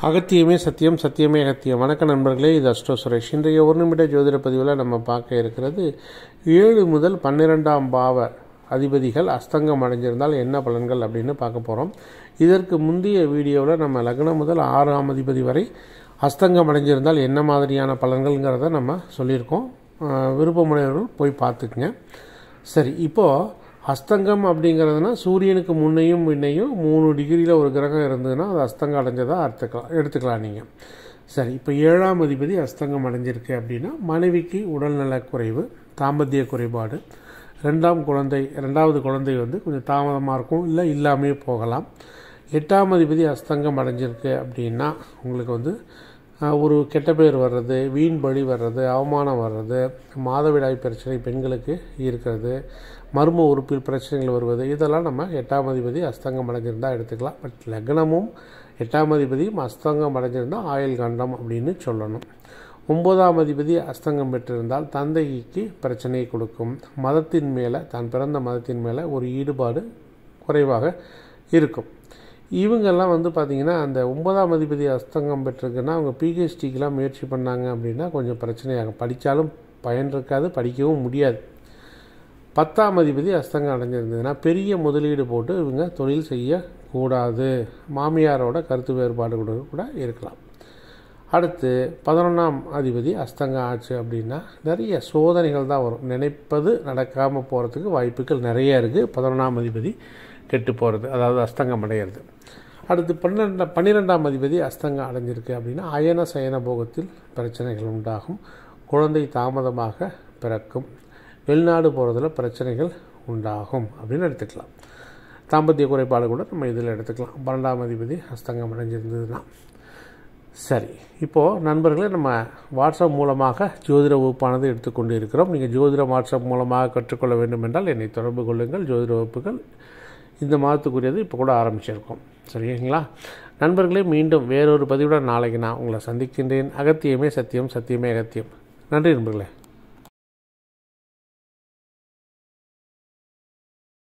அகத்தியமே சத்தியம் சத்தியமே அகத்தியம் வணக்க நண்பர்களே இது அஸ்ட்ரோ சுரேஷ் இன்றைய ஒரு நிமிட ஜோதிட பதிவில் நம்ம பார்க்க இருக்கிறது ஏழு முதல் பன்னிரெண்டாம் பாவ அதிபதிகள் அஸ்தங்கம் அடைஞ்சிருந்தால் என்ன பலன்கள் அப்படின்னு பார்க்க போகிறோம் இதற்கு முந்தைய வீடியோவில் நம்ம லக்னம் முதல் ஆறாம் அதிபதி வரை அஸ்தங்கம் அடைஞ்சிருந்தால் என்ன மாதிரியான பலன்கள்ங்கிறத நம்ம சொல்லியிருக்கோம் அஹ் விருப்பமுடையவர்கள் போய் பார்த்துக்குங்க சரி இப்போது அஸ்தங்கம் அப்படிங்கிறதுனா சூரியனுக்கு முன்னையும் பின்னையும் மூணு டிகிரியில் ஒரு கிரகம் இருந்ததுன்னா அது அஸ்தங்கம் அடைஞ்சதாக அர்த்தக்கலாம் எடுத்துக்கலாம் நீங்கள் சரி இப்போ ஏழாம் அதிபதி அஸ்தங்கம் அடைஞ்சிருக்கு அப்படின்னா மனைவிக்கு உடல்நலக் குறைவு தாம்பத்திய குறைபாடு ரெண்டாம் குழந்தை ரெண்டாவது குழந்தை வந்து கொஞ்சம் தாமதமாக இருக்கும் இல்லை இல்லாமே போகலாம் எட்டாம் அதிபதி அஸ்தங்கம் அடைஞ்சிருக்கு அப்படின்னா உங்களுக்கு வந்து ஆஹ், ஒரு கெட்ட பேர் வர்றது வீண் பழி வர்றது அவமானம் வர்றது மாதவிடாய் பிரச்சனை பெண்களுக்கு இருக்கிறது மர்ம உறுப்பில் பிரச்சனைகள் வருவது இதெல்லாம் நம்ம எட்டாம் அதிபதி அஸ்தங்கம் அடைஞ்சிருந்தால் எடுத்துக்கலாம் பட் லக்னமும் எட்டாம் அதிபதியும் அஸ்தங்கம் அடைஞ்சிருந்தால் ஆயுள் கண்டம் அப்படின்னு சொல்லணும் ஒன்பதாம் அதிபதி அஸ்தங்கம் பெற்றிருந்தால் தந்தைக்கு பிரச்சனையை கொடுக்கும் மதத்தின் மேலே தான் பிறந்த மதத்தின் மேலே ஒரு ஈடுபாடு குறைவாக இருக்கும் இவங்கெல்லாம் வந்து பார்த்திங்கன்னா அந்த ஒன்பதாம் அதிபதி அஸ்தங்கம் பெற்றிருக்குன்னா அவங்க பிஹெச்டிக்கெலாம் முயற்சி பண்ணாங்க அப்படின்னா கொஞ்சம் பிரச்சனையாகும் படித்தாலும் பயன் இருக்காது படிக்கவும் முடியாது பத்தாம் அதிபதி அஸ்தங்கம் அடைஞ்சிருந்ததுன்னா பெரிய முதலீடு போட்டு இவங்க தொழில் செய்யக்கூடாது மாமியாரோட கருத்து வேறுபாடு கூட கூட இருக்கலாம் அடுத்து பதினொன்றாம் அதிபதி அஸ்தங்கம் ஆச்சு அப்படின்னா நிறைய சோதனைகள் தான் வரும் நினைப்பது நடக்காமல் போகிறதுக்கு வாய்ப்புகள் நிறைய இருக்குது பதினொன்றாம் அதிபதி கெட்டு போகிறது அதாவது அஸ்தங்கம் அடையிறது அடுத்து பன்னெண்டாம் பன்னிரெண்டாம் அதிபதி அஸ்தங்கம் அடைஞ்சிருக்கு அப்படின்னா அயன சயன போகத்தில் பிரச்சனைகள் உண்டாகும் குழந்தை தாமதமாக பிறக்கும் வெளிநாடு போகிறதுல பிரச்சனைகள் உண்டாகும் அப்படின்னு எடுத்துக்கலாம் தாம்பத்திய குறைபாடு கூட நம்ம இதில் எடுத்துக்கலாம் பன்னெண்டாம் அதிபதி அஸ்தங்கம் அடைஞ்சிருந்ததுன்னா சரி இப்போது நண்பர்களே நம்ம வாட்ஸ்அப் மூலமாக ஜோதிட வகுப்பானது எடுத்துக்கொண்டு இருக்கிறோம் நீங்கள் ஜோதிடம் வாட்ஸ்அப் மூலமாக கற்றுக்கொள்ள வேண்டும் என்றால் என்னை தொடர்பு கொள்ளுங்கள் ஜோதிட வகுப்புகள் இந்த மாதத்துக்குரியது இப்போ கூட ஆரம்பிச்சிருக்கோம் சரிங்களா நண்பர்களே மீண்டும் வேறொரு பதிவுடன் நாளைக்கு நான் உங்களை சந்திக்கின்றேன் அகத்தியமே சத்தியம் சத்தியமே அகத்தியம் நன்றி நண்பர்களே